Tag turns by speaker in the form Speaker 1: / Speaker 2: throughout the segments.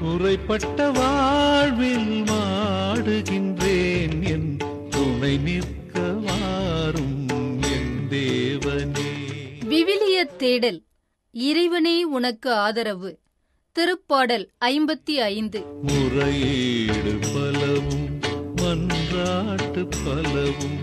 Speaker 1: குறைப்பட்ட வாழ்வில் மாடுகின்றேன் என் துணை நிற்க வாரும் என் தேவனே
Speaker 2: விவிலிய தேடல் இறைவனே உனக்கு ஆதரவு திருப்பாடல் ஐம்பத்தி ஐந்து
Speaker 1: முறையீடு பலவும் மன்றாட்டு பலவும்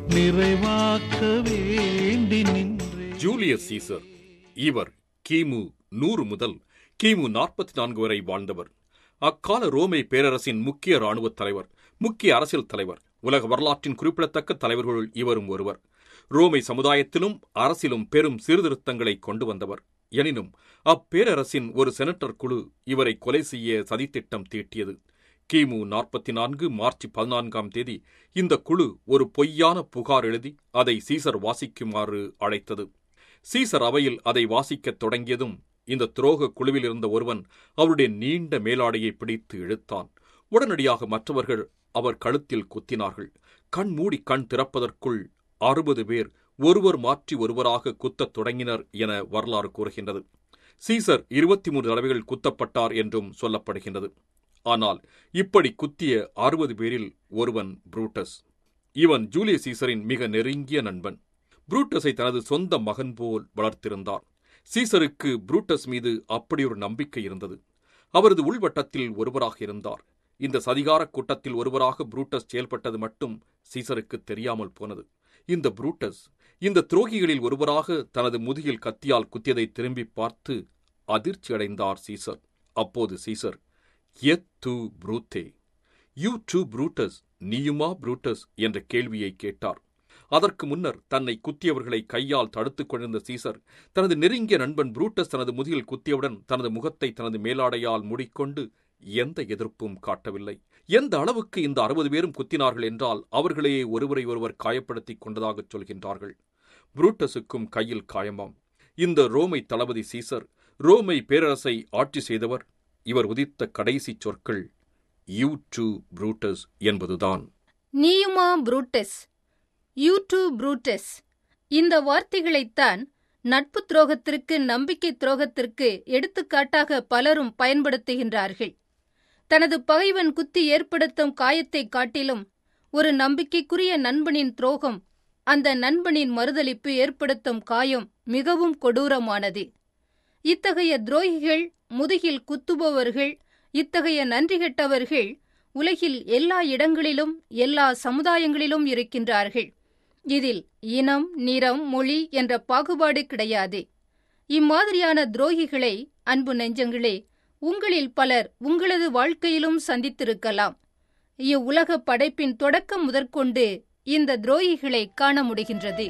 Speaker 1: நிறைவாக்க வேண்டி நின்றே
Speaker 3: ஜூலியஸ் சீசர் இவர் கிமு நூறு முதல் கிமு நாற்பத்தி நான்கு வரை வாழ்ந்தவர் அக்கால ரோமை பேரரசின் முக்கிய இராணுவத் தலைவர் முக்கிய அரசியல் தலைவர் உலக வரலாற்றின் குறிப்பிடத்தக்க தலைவர்களுள் இவரும் ஒருவர் ரோமை சமுதாயத்திலும் அரசிலும் பெரும் சீர்திருத்தங்களை கொண்டு வந்தவர் எனினும் அப்பேரரசின் ஒரு செனட்டர் குழு இவரை கொலை செய்ய சதித்திட்டம் தீட்டியது கிமு நாற்பத்தி நான்கு மார்ச் பதினான்காம் தேதி இந்த குழு ஒரு பொய்யான புகார் எழுதி அதை சீசர் வாசிக்குமாறு அழைத்தது சீசர் அவையில் அதை வாசிக்கத் தொடங்கியதும் இந்த துரோக குழுவில் இருந்த ஒருவன் அவருடைய நீண்ட மேலாடையை பிடித்து இழுத்தான் உடனடியாக மற்றவர்கள் அவர் கழுத்தில் குத்தினார்கள் கண் மூடி கண் திறப்பதற்குள் அறுபது பேர் ஒருவர் மாற்றி ஒருவராக குத்தத் தொடங்கினர் என வரலாறு கூறுகின்றது சீசர் இருபத்தி மூன்று தடவைகள் குத்தப்பட்டார் என்றும் சொல்லப்படுகின்றது ஆனால் இப்படி குத்திய அறுபது பேரில் ஒருவன் புரூட்டஸ் இவன் ஜூலியஸ் சீசரின் மிக நெருங்கிய நண்பன் புரூட்டஸை தனது சொந்த மகன் போல் வளர்த்திருந்தார் சீசருக்கு புரூட்டஸ் மீது அப்படி ஒரு நம்பிக்கை இருந்தது அவரது உள்வட்டத்தில் ஒருவராக இருந்தார் இந்த சதிகார கூட்டத்தில் ஒருவராக புரூட்டஸ் செயல்பட்டது மட்டும் சீசருக்கு தெரியாமல் போனது இந்த புரூட்டஸ் இந்த துரோகிகளில் ஒருவராக தனது முதுகில் கத்தியால் குத்தியதை திரும்பி பார்த்து அதிர்ச்சி அடைந்தார் சீசர் அப்போது Caesar et tu Brute you too Brutus நீயுமா புரூட்டஸ் என்ற கேள்வியை கேட்டார் அதற்கு முன்னர் தன்னை குத்தியவர்களை கையால் தடுத்துக் கொண்டிருந்த சீசர் தனது நெருங்கிய நண்பன் புரூட்டஸ் தனது முதுகில் குத்தியவுடன் தனது முகத்தை தனது மேலாடையால் மூடிக்கொண்டு எந்த எதிர்ப்பும் காட்டவில்லை எந்த அளவுக்கு இந்த அறுபது பேரும் குத்தினார்கள் என்றால் அவர்களே ஒருவரை ஒருவர் காயப்படுத்திக் கொண்டதாகச் சொல்கின்றார்கள் புரூட்டஸுக்கும் கையில் காயமாம் இந்த ரோமை தளபதி சீசர் ரோமை பேரரசை ஆட்சி செய்தவர் இவர் உதித்த கடைசி சொற்கள் யூ டு புரூட்டஸ் என்பதுதான்
Speaker 2: நீயுமா புரூட்டஸ் யூ டு புரூட்டஸ் இந்த வார்த்தைகளைத்தான் நட்பு துரோகத்திற்கு நம்பிக்கை துரோகத்திற்கு எடுத்துக்காட்டாக பலரும் பயன்படுத்துகின்றார்கள் தனது பகைவன் குத்தி ஏற்படுத்தும் காயத்தைக் காட்டிலும் ஒரு நம்பிக்கைக்குரிய நண்பனின் துரோகம் அந்த நண்பனின் மறுதலிப்பு ஏற்படுத்தும் காயம் மிகவும் கொடூரமானது இத்தகைய துரோகிகள் முதுகில் குத்துபவர்கள் இத்தகைய நன்றி கெட்டவர்கள் உலகில் எல்லா இடங்களிலும் எல்லா சமுதாயங்களிலும் இருக்கின்றார்கள் இதில் இனம் நிறம் மொழி என்ற பாகுபாடு கிடையாது இம்மாதிரியான துரோகிகளை அன்பு நெஞ்சங்களே உங்களில் பலர் உங்களது வாழ்க்கையிலும் சந்தித்திருக்கலாம் இவ்வுலக படைப்பின் தொடக்கம் முதற்கொண்டு இந்த துரோகிகளை காண முடிகின்றது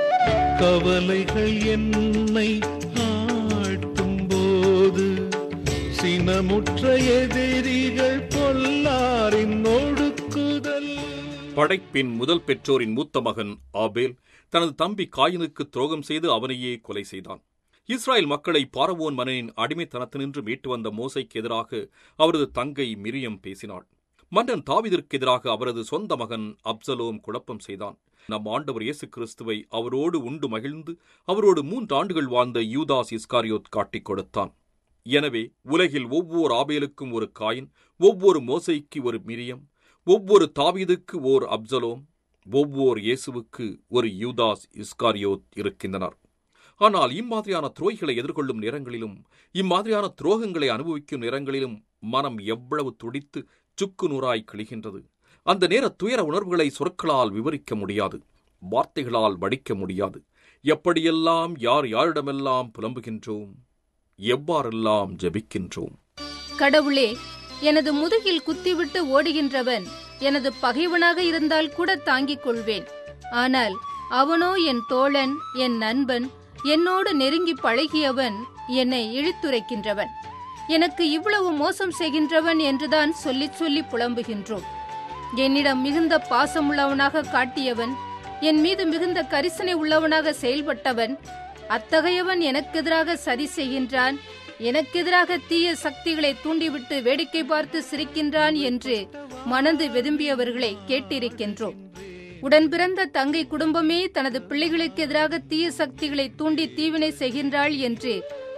Speaker 1: கவலைகள் என்னை ஆட்டும் போது சினமுற்ற எதிரிகள் பொல்லாரின் ஒடுக்குதல்
Speaker 3: படைப்பின் முதல் பெற்றோரின் மூத்த மகன் ஆபேல் தனது தம்பி காயினுக்கு துரோகம் செய்து அவனையே கொலை செய்தான் இஸ்ராயல் மக்களை பாரவோன் மன்னனின் அடிமைத்தனத்தினின்று மீட்டு வந்த மோசைக்கு எதிராக அவரது தங்கை மிரியம் பேசினாள் மன்னன் தாவிதிற்கு எதிராக அவரது சொந்த மகன் அப்சலோம் குழப்பம் செய்தான் நம் ஆண்டவர் இயேசு கிறிஸ்துவை அவரோடு உண்டு மகிழ்ந்து அவரோடு மூன்று ஆண்டுகள் வாழ்ந்த யூதாஸ் இஸ்காரியோத் காட்டிக் கொடுத்தான் எனவே உலகில் ஒவ்வொரு ஆபேலுக்கும் ஒரு காயின் ஒவ்வொரு மோசைக்கு ஒரு மிரியம் ஒவ்வொரு தாவீதுக்கு ஓர் அப்சலோம் ஒவ்வொரு இயேசுவுக்கு ஒரு யூதாஸ் இஸ்காரியோத் இருக்கின்றனர் ஆனால் இம்மாதிரியான துரோகிகளை எதிர்கொள்ளும் நேரங்களிலும் இம்மாதிரியான துரோகங்களை அனுபவிக்கும் நேரங்களிலும் மனம் எவ்வளவு துடித்து சுக்கு நூறாய் கிழிகின்றது அந்த நேர துயர உணர்வுகளை சொற்களால் விவரிக்க முடியாது வார்த்தைகளால் வடிக்க முடியாது எப்படியெல்லாம் யார் யாரிடமெல்லாம் புலம்புகின்றோம் எவ்வாறெல்லாம் ஜெபிக்கின்றோம்
Speaker 2: கடவுளே எனது முதுகில் குத்திவிட்டு ஓடுகின்றவன் எனது பகைவனாக இருந்தால் கூட தாங்கிக் கொள்வேன் ஆனால் அவனோ என் தோழன் என் நண்பன் என்னோடு நெருங்கி பழகியவன் என்னை இழித்துரைக்கின்றவன் எனக்கு இவ்வளவு மோசம் செய்கின்றவன் என்றுதான் சொல்லிச் சொல்லி புலம்புகின்றோம் என்னிடம் மிகுந்த பாசமுள்ளவனாக காட்டியவன் என் மீது மிகுந்த கரிசனை உள்ளவனாக செயல்பட்டவன் அத்தகையவன் எனக்கெதிராக சதி செய்கின்றான் எனக்கெதிராக தீய சக்திகளை தூண்டிவிட்டு வேடிக்கை பார்த்து சிரிக்கின்றான் என்று மனது வெதும்பியவர்களை கேட்டிருக்கின்றோம் உடன் பிறந்த தங்கை குடும்பமே தனது பிள்ளைகளுக்கு எதிராக தீய சக்திகளை தூண்டி தீவினை செய்கின்றாள் என்று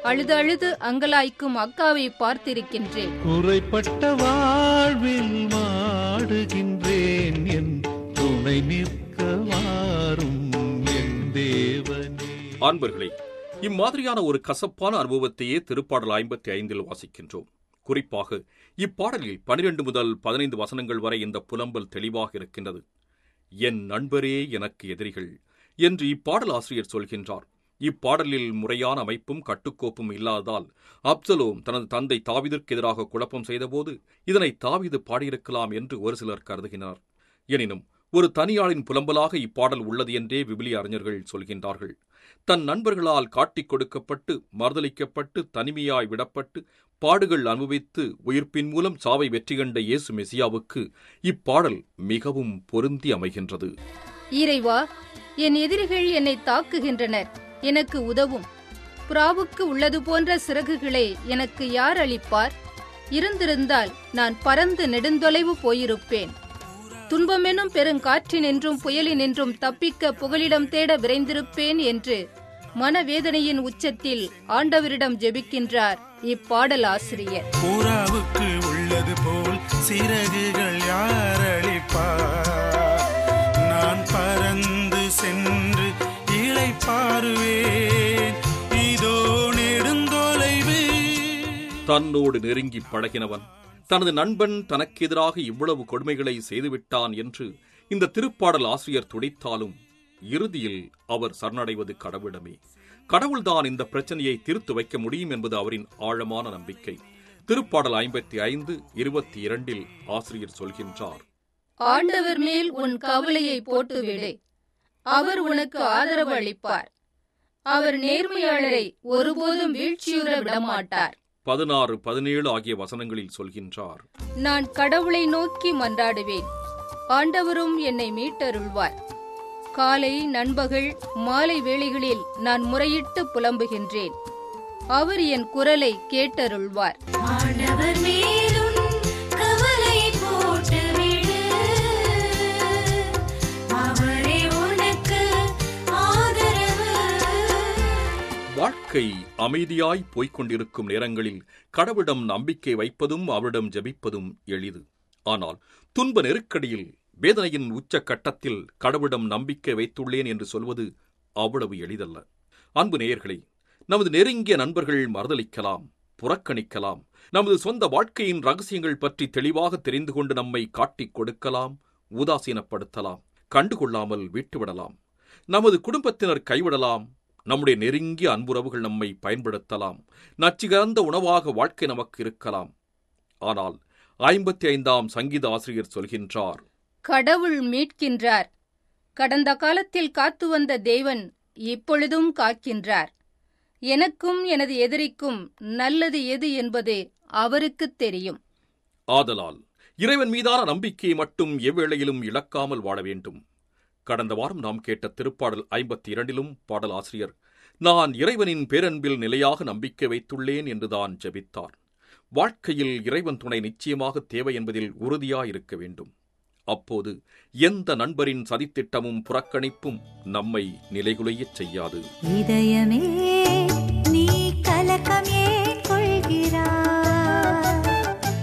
Speaker 2: அழுது அழுது அங்கலாய்க்கும் அக்காவை பார்த்திருக்கின்றேன்
Speaker 1: குறைப்பட்ட வாழ்வில் மாடுகின்றேன் என் துணை நிற்க வாரும் என் தேவனே
Speaker 3: அன்பர்களே இம்மாதிரியான ஒரு கசப்பான அனுபவத்தையே திருப்பாடல் ஐம்பத்தி ஐந்தில் வாசிக்கின்றோம் குறிப்பாக இப்பாடலில் பனிரெண்டு முதல் பதினைந்து வசனங்கள் வரை இந்த புலம்பல் தெளிவாக இருக்கின்றது என் நண்பரே எனக்கு எதிரிகள் என்று இப்பாடல் ஆசிரியர் சொல்கின்றார் இப்பாடலில் முறையான அமைப்பும் கட்டுக்கோப்பும் இல்லாததால் அப்சலோம் தனது தந்தை தாவிதிற்கு எதிராக குழப்பம் செய்தபோது இதனை தாவிது பாடியிருக்கலாம் என்று ஒரு சிலர் கருதுகின்றனர் எனினும் ஒரு தனியாளின் புலம்பலாக இப்பாடல் உள்ளது என்றே விபிலிய அறிஞர்கள் சொல்கின்றார்கள் தன் நண்பர்களால் காட்டிக் கொடுக்கப்பட்டு மறுதளிக்கப்பட்டு தனிமையாய் விடப்பட்டு பாடுகள் அனுபவித்து உயிர்ப்பின் மூலம் சாவை வெற்றி கண்ட இயேசு மெசியாவுக்கு இப்பாடல் மிகவும் பொருந்தி அமைகின்றது
Speaker 2: இறைவா என் எதிரிகள் என்னை தாக்குகின்றனர் எனக்கு உதவும் புறாவுக்கு உள்ளது போன்ற சிறகுகளை எனக்கு யார் அளிப்பார் இருந்திருந்தால் நான் பறந்து நெடுந்தொலைவு போயிருப்பேன் துன்பமெனும் பெருங்காற்றினின்றும் புயலினின்றும் தப்பிக்க புகலிடம் தேட விரைந்திருப்பேன் என்று மனவேதனையின் உச்சத்தில் ஆண்டவரிடம் ஜெபிக்கின்றார் இப்பாடல் ஆசிரியர்
Speaker 4: புறாவுக்கு உள்ளது போல் சிறகுகள் யார் அளிப்பார் நான் பறந்து சென்று இளைப்பாறுவேன் இதோ நெடுந்தொலைவு
Speaker 3: தன்னோடு நெருங்கி பழகினவன் தனது நண்பன் தனக்கு எதிராக இவ்வளவு கொடுமைகளை செய்துவிட்டான் என்று இந்த திருப்பாடல் ஆசிரியர் துடித்தாலும் இறுதியில் அவர் சரணடைவது கடவுளிடமே கடவுள்தான் இந்த பிரச்சனையை தீர்த்து வைக்க முடியும் என்பது அவரின் ஆழமான நம்பிக்கை திருப்பாடல் ஐம்பத்தி ஐந்து இருபத்தி இரண்டில் ஆசிரியர் சொல்கின்றார்
Speaker 2: ஆண்டவர் மேல் உன் கவலையை போட்டுவிடு அவர் உனக்கு ஆதரவு அளிப்பார் அவர் நேர்மையாளரை ஒருபோதும் வீழ்ச்சியுற விடமாட்டார்
Speaker 3: பதினாறு பதினேழு ஆகிய வசனங்களில் சொல்கின்றார்
Speaker 2: நான் கடவுளை நோக்கி மன்றாடுவேன் ஆண்டவரும் என்னை மீட்டருள்வார் காலை நண்பகல் மாலை வேளைகளில் நான் முறையிட்டு புலம்புகின்றேன் அவர் என் குரலை கேட்டருள்வார்
Speaker 5: ஆண்டவர் மேலும் கவலை போட்டுவிடு அவரே உனக்கு ஆதரவு
Speaker 3: வாழ்க்கை அமைதியாய் போய்க் கொண்டிருக்கும் நேரங்களில் கடவுளிடம் நம்பிக்கை வைப்பதும் அவரிடம் ஜெபிப்பதும் எளிது ஆனால் துன்ப நெருக்கடியில் வேதனையின் உச்ச கட்டத்தில் கடவுளிடம் நம்பிக்கை வைத்துள்ளேன் என்று சொல்வது அவ்வளவு எளிதல்ல அன்பு நேயர்களே நமது நெருங்கிய நண்பர்கள் மறுதலிக்கலாம் புறக்கணிக்கலாம் நமது சொந்த வாழ்க்கையின் ரகசியங்கள் பற்றி தெளிவாக தெரிந்து கொண்டு நம்மை காட்டிக் கொடுக்கலாம் உதாசீனப்படுத்தலாம் கண்டுகொள்ளாமல் விட்டுவிடலாம் நமது குடும்பத்தினர் கைவிடலாம் நம்முடைய நெருங்கிய அன்புறவுகள் நம்மை பயன்படுத்தலாம் நச்சுகர்ந்த உணவாக வாழ்க்கை நமக்கு இருக்கலாம் ஆனால் ஐம்பத்தி ஐந்தாம் சங்கீத ஆசிரியர் சொல்கின்றார்
Speaker 2: கடவுள் மீட்கின்றார் கடந்த காலத்தில் காத்து வந்த தேவன் இப்பொழுதும் காக்கின்றார் எனக்கும் எனது எதிரிக்கும் நல்லது எது என்பது அவருக்குத் தெரியும்
Speaker 3: ஆதலால் இறைவன் மீதான நம்பிக்கையை மட்டும் எவ்வேளையிலும் இழக்காமல் வாழ வேண்டும் கடந்த வாரம் நாம் கேட்ட திருப்பாடல் ஐம்பத்தி இரண்டிலும் பாடல் ஆசிரியர் நான் இறைவனின் பேரன்பில் நிலையாக நம்பிக்கை வைத்துள்ளேன் என்றுதான் ஜெபித்தார் வாழ்க்கையில் இறைவன் துணை நிச்சயமாக தேவை என்பதில் உறுதியாயிருக்க வேண்டும் அப்போது எந்த நண்பரின் சதித்திட்டமும் புறக்கணிப்பும் நம்மை நிலைகுலையச் செய்யாது
Speaker 5: இதயமே நீ கலக்கம் ஏன் கொள்கிறாய்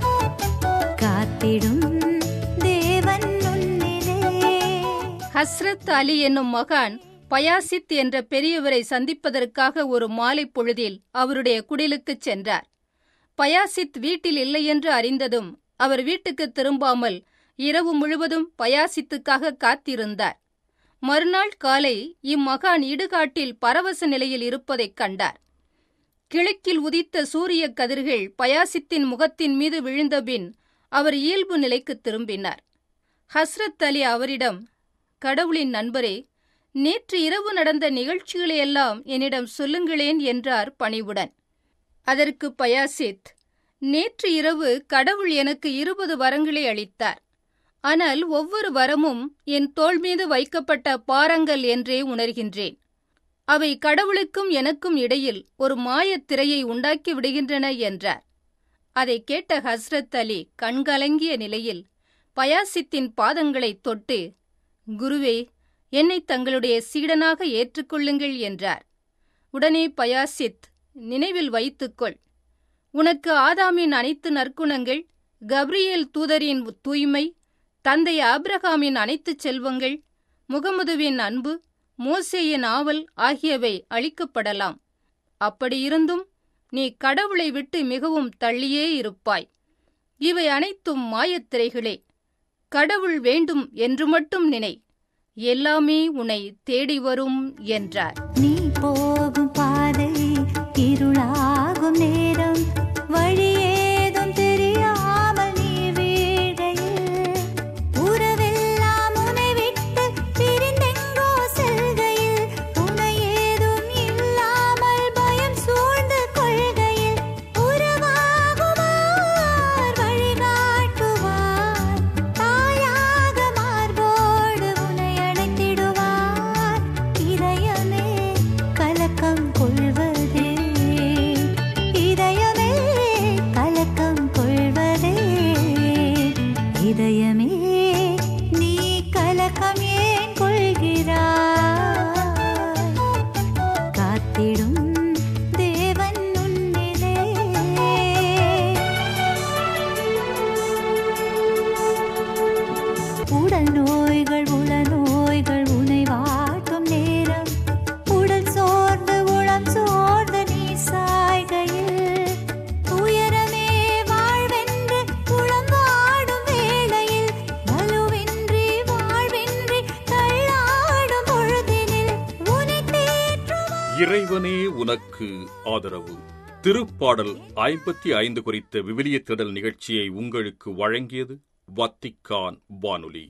Speaker 5: காத்திடும் தேவன் உன்னிலே
Speaker 2: ஹஸ்ரத் அலி என்னும் மகான் பயாசித் என்ற பெரியவரை சந்திப்பதற்காக ஒரு மாலை பொழுதில் அவருடைய குடிலுக்குச் சென்றார் பயாசித் வீட்டில் இல்லையென்று அறிந்ததும் அவர் வீட்டுக்கு திரும்பாமல் இரவு முழுவதும் பயாசித்துக்காக காத்திருந்தார் மறுநாள் காலை இம்மகான் இடுகாட்டில் பரவச நிலையில் இருப்பதைக் கண்டார் கிழக்கில் உதித்த சூரிய கதிர்கள் பயாசித்தின் முகத்தின் மீது விழுந்தபின் அவர் இயல்பு நிலைக்குத் திரும்பினார் ஹஸ்ரத் அலி அவரிடம் கடவுளின் நண்பரே நேற்று இரவு நடந்த நிகழ்ச்சிகளையெல்லாம் என்னிடம் சொல்லுங்களேன் என்றார் பணிவுடன் அதற்கு பயாசித் நேற்று இரவு கடவுள் எனக்கு இருபது வரங்களை அளித்தார் ஆனால் ஒவ்வொரு வரமும் என் தோள் மீது வைக்கப்பட்ட பாரங்கள் என்றே உணர்கின்றேன் அவை கடவுளுக்கும் எனக்கும் இடையில் ஒரு மாயத் திரையை உண்டாக்கி விடுகின்றன என்றார் அதை கேட்ட ஹஸ்ரத் அலி கண்கலங்கிய நிலையில் பயாசித்தின் பாதங்களைத் தொட்டு குருவே என்னை தங்களுடைய சீடனாக ஏற்றுக்கொள்ளுங்கள் என்றார் உடனே பயாசித் நினைவில் வைத்துக்கொள் உனக்கு ஆதாமின் அனைத்து நற்குணங்கள் கப்ரியேல் தூதரின் தூய்மை தந்தை ஆபிரகாமின் அனைத்து செல்வங்கள் முகமதுவின் அன்பு மோசேயின் ஆவல் ஆகியவை அளிக்கப்படலாம் அப்படியிருந்தும் நீ கடவுளை விட்டு மிகவும் தள்ளியே இருப்பாய் இவை அனைத்தும் மாயத்திரைகளே கடவுள் வேண்டும் என்று மட்டும் நினை எல்லாமே உன்னை தேடி வரும் என்றார்
Speaker 5: நீ போகும் பாதை இருளாகும் நேரம் வழியேதும் தெரியாமல் நீ வீழ்கையில் உறவெல்லாம் உன்னை விட்டு பிரிந்தெங்கோ செல்கையில் துணை ஏதும் இல்லாமல் பயம் சூழ்ந்து கொள்கையில் உறவாகுவார் வழிகாட்டுவார் தாயாக மார்போடு உன்னை அழைத்திடுவார் இதயமே கலக்கம் கொள்வதே இதயமே கலக்கம் கொள்வதே இதயமே நீ கலக்கம் ஏன் கொள்கிறாய் காத்திடும் தேவன் உன்னிலே உடல் நோய்கள் உள நோய்கள் உனை வாட்டும் நேரம் உடல் சோர்ந்து உளம் சோர்ந்து நீ சாய்கையில் துயரமே வாழ்வென்று உளம் வாடும் வேளையில் வலுவின்றி வாழ்வின்றி தள்ளாடும் பொழுதினில் உனை தேற்றுவார்
Speaker 3: இறைவனே உனக்கு ஆதரவு திருப்பாடல் ஐம்பத்தி ஐந்து குறித்த விவிலிய தேடல் நிகழ்ச்சியை உங்களுக்கு வழங்கியது வத்திக்கான் வானொலி